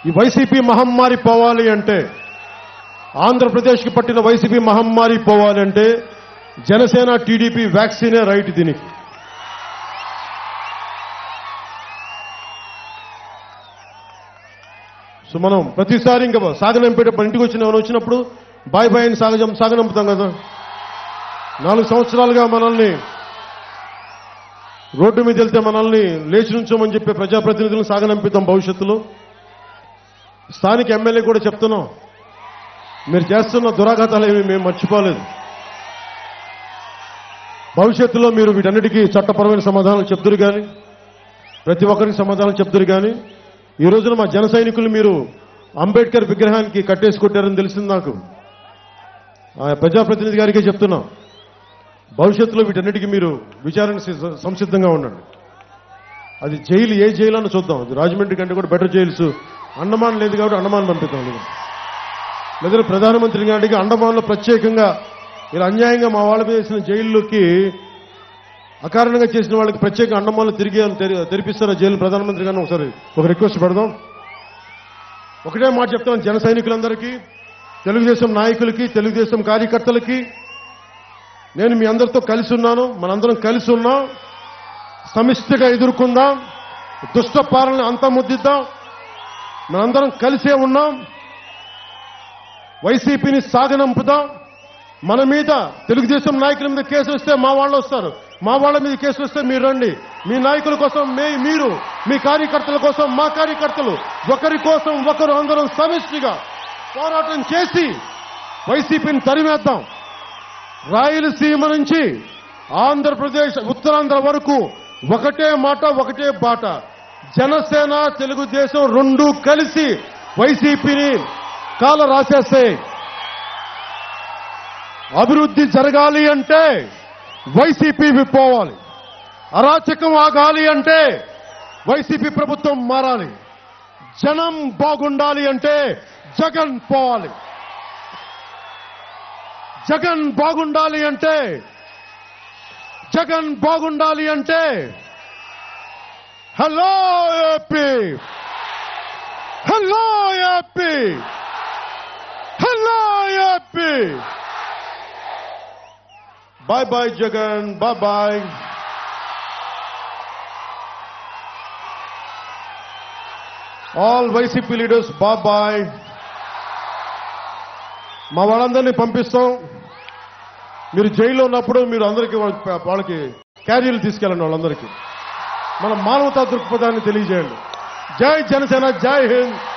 ఈ వైసీపీ మహమ్మారి పోవాలి అంటే ఆంధ్రప్రదేశ్కి పట్టిన వైసీపీ మహమ్మారి పోవాలి అంటే జనసేన టీడీపీ వ్యాక్సినే రైట్ దీనికి సో మనం ప్రతిసారి ఇంకా సాగనంపేటప్పుడు ఇంటికి వచ్చిన ఎవరు వచ్చినప్పుడు బాయ్ బాయ్ అని సాగజం సాగనంపుతాం కదా నాలుగు సంవత్సరాలుగా మనల్ని రోడ్డు మీద వెళ్తే మనల్ని లేచి నుంచోమని చెప్పే ప్రజాప్రతినిధులను సాగనంపిద్దాం భవిష్యత్తులో స్థానిక ఎమ్మెల్యే కూడా చెప్తున్నాం మీరు చేస్తున్న దురాఘాతాలు ఏమి మేము మర్చిపోలేదు భవిష్యత్తులో మీరు వీటన్నిటికీ చట్టపరమైన సమాధానాలు చెప్తురు కానీ ప్రతి ఒక్కరికి సమాధానం చెప్తురు కానీ ఈ రోజున మా జన సైనికులు మీరు అంబేద్కర్ విగ్రహానికి కట్టేసి కొట్టారని తెలిసింది నాకు ఆ ప్రజాప్రతినిధి గారికే చెప్తున్నాం భవిష్యత్తులో వీటన్నిటికీ మీరు విచారణ సి- సంసిద్ధంగా ఉండండి అది జైలు ఏ జైలు అని చూద్దాం అది రాజమండ్రి కంటే కూడా బెటర్ జైల్స్ అండమాన్ లేదు కాబట్టి అండమాన్ పంపిద్దాం లేదు లేదా ప్రధానమంత్రి గారికి అండమాన్లో ప్రత్యేకంగా ఇలా అన్యాయంగా మా వాళ్ళ మీద వేసిన జైల్లోకి అకారణంగా చేసిన వాళ్ళకి ప్రత్యేక అండమాన్లు తిరిగి తెరి- తెరిపిస్తారా జైలు ప్రధానమంత్రి గారిని ఒకసారి ఒక రిక్వెస్ట్ పెడదాం ఒకటే మాట చెప్తాను జన సైనికులందరికీ తెలుగుదేశం నాయకులకి తెలుగుదేశం కార్యకర్తలకి నేను మీ అందరితో కలిసి ఉన్నాను మనందరం కలిసి ఉన్నాం సమిష్టిగా ఎదుర్కొందాం దుష్ట పాలన అంతముద్దిద్దాం మనందరం కలిసే ఉన్నాం వైసీపీని సాగనంపుదాం మన మీద తెలుగుదేశం నాయకుల మీద కేసు వస్తే మా వాళ్ళు వస్తారు మా వాళ్ళ మీద కేసు వస్తే మీరు రండి మీ నాయకుల కోసం మే మీరు మీ కార్యకర్తల కోసం మా కార్యకర్తలు ఒకరి కోసం ఒకరు అందరం సమిష్టిగా పోరాటం చేసి వైసీపీని తరిమేద్దాం రాయలసీమ నుంచి ఆంధ్రప్రదేశ్ ఉత్తరాంధ్ర వరకు ఒకటే మాట ఒకటే బాట జనసేన తెలుగుదేశం రెండు కలిసి వైసీపీని కాల రాసేస్తాయి అభివృద్ధి జరగాలి అంటే వైసీపీ విప్పోవాలి అరాచకం ఆగాలి అంటే వైసీపీ ప్రభుత్వం మారాలి జనం బాగుండాలి అంటే జగన్ పోవాలి జగన్ బాగుండాలి అంటే జగన్ బాగుండాలి అంటే hello AP hello AP hello AP bye bye Jagan bye bye all YCP leaders bye bye మా వాళ్ళందరినీ పంపిస్తాం మీరు జైల్లో ఉన్నప్పుడు మీరు అందరికీ వాళ్ళ- వాళ్ళకి క్యారీలు తీసుకెళ్ళండి వాళ్ళందరికీ మన మానవతా దృక్పథాన్ని తెలియజేయండి జై జనసేన జై హింద్